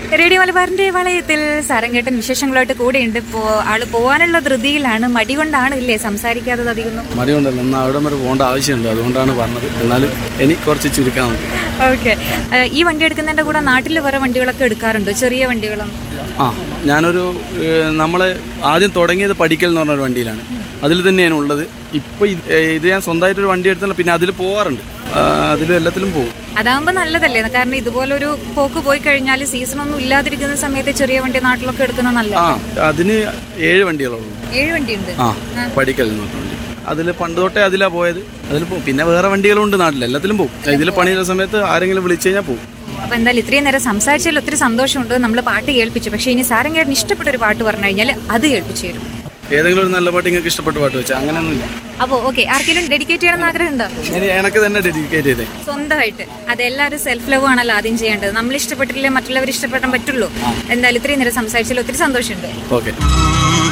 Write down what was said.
radio മലബാറിന്റെ വളയത്തിൽ സാരംഗേട്ടൻ വിശേഷങ്ങളായിട്ട് കൂടെയുണ്ട് ഇപ്പോ ആള് പോവാനുള്ള ധൃതിയിലാണ് മടി കൊണ്ടാണ് ഇല്ലേ സംസാരിക്കാത്തത് അധികം മടിയുണ്ടല്ലോ എന്നാൽ അവിടെ വരെ പോകേണ്ട ആവശ്യമുണ്ട് അതുകൊണ്ടാണ് പറഞ്ഞത് എന്നാലും ഇനി കുറച്ച് ചുരുക്കാൻ നോക്കും ഓക്കെ ഈ വണ്ടി എടുക്കുന്നതിന്റെ കൂടെ നാട്ടിൽ വേറെ വണ്ടികളൊക്കെ എടുക്കാറുണ്ട് ചെറിയ വണ്ടികളും ആ ഞാനൊരു ഏഹ്, നമ്മള് ആദ്യം തുടങ്ങിയത് പഠിക്കൽ എന്ന് പറഞ്ഞൊരു വണ്ടിയിലാണ് അതിൽ തന്നെയാണ് ഉള്ളത് ഇപ്പൊ ഇത് ഏഹ്, ഇത് ഞാൻ സ്വന്തമായിട്ടൊരു വണ്ടി എടുത്തല്ല പിന്നെ അതിൽ പോവാറുണ്ട് ആ, അതിലും എല്ലാത്തിലും പോകും അതാകുമ്പോ നല്ലതല്ലേ കാരണം ഇതുപോലൊരു പോക്ക് പോയി കഴിഞ്ഞാൽ സീസൺ ഒന്നും ഇല്ലാതിരിക്കുന്ന സമയത്ത് ചെറിയ വണ്ടി നാട്ടിലൊക്കെ എടുക്കുന്നത് നല്ല ആ അതിന് ഏഴ് വണ്ടികളുള്ളൂ ഏഴ് വണ്ടിയുണ്ട് ആ പഠിക്കൽ എന്ന് പറഞ്ഞ വണ്ടി അതിൽ പണ്ട് തൊട്ടേ അതിലാ പോയത് അതിൽ പോകും പിന്നെ വേറെ വണ്ടികളുണ്ട് നാട്ടിൽ എല്ലാത്തിലും പോകും ഇതിൽ പണിയുള്ള സമയത്ത് ആരെങ്കിലും വിളിച്ചു കഴിഞ്ഞാൽ പോകും അപ്പൊ എന്തായാലും ഇത്രയും നേരം സംസാരിച്ചതിൽ ഒത്തിരി സന്തോഷമുണ്ട് നമ്മൾ പാട്ട് കേൾപ്പിച്ചു പക്ഷേ ഇനി സാരംഗേട്ടൻ ഇഷ്ടപ്പെട്ട ഒരു പാട്ട് പറഞ്ഞു കഴിഞ്ഞാൽ അത് കേൾപ്പിച്ചു തരും ഏതെങ്കിലും ഒരു നല്ല പാട്ട് നിങ്ങൾക്ക് ഇഷ്ടപ്പെട്ട പാട്ട് വെച്ചാൽ അങ്ങനെയൊന്നുമില്ല അപ്പോൾ ഓക്കെ ആർക്കെങ്കിലും ഡെഡിക്കേറ്റ് ചെയ്യണമെന്ന് ആഗ്രഹമുണ്ടോ ഞാൻ എനക്ക് തന്നെ ഡെഡിക്കേറ്റ് ചെയ്തേ സ്വന്തമായിട്ട് അതെല്ലാവരും സെൽഫ് ലവ് ആണല്ലോ ആദ്യം ചെയ്യേണ്ടത് നമ്മൾ ഇഷ്ടപ്പെട്ടില്ലേ മറ്റുള്ളവർ ഇഷ്ടപ്പെടാൻ പറ്റുള്ളൂ എന്തായാലും ഇത്രയും നേരം സംസാരിച്ചതിൽ ഒത്തിരി സന്തോഷമുണ്ട് ഓക്കെ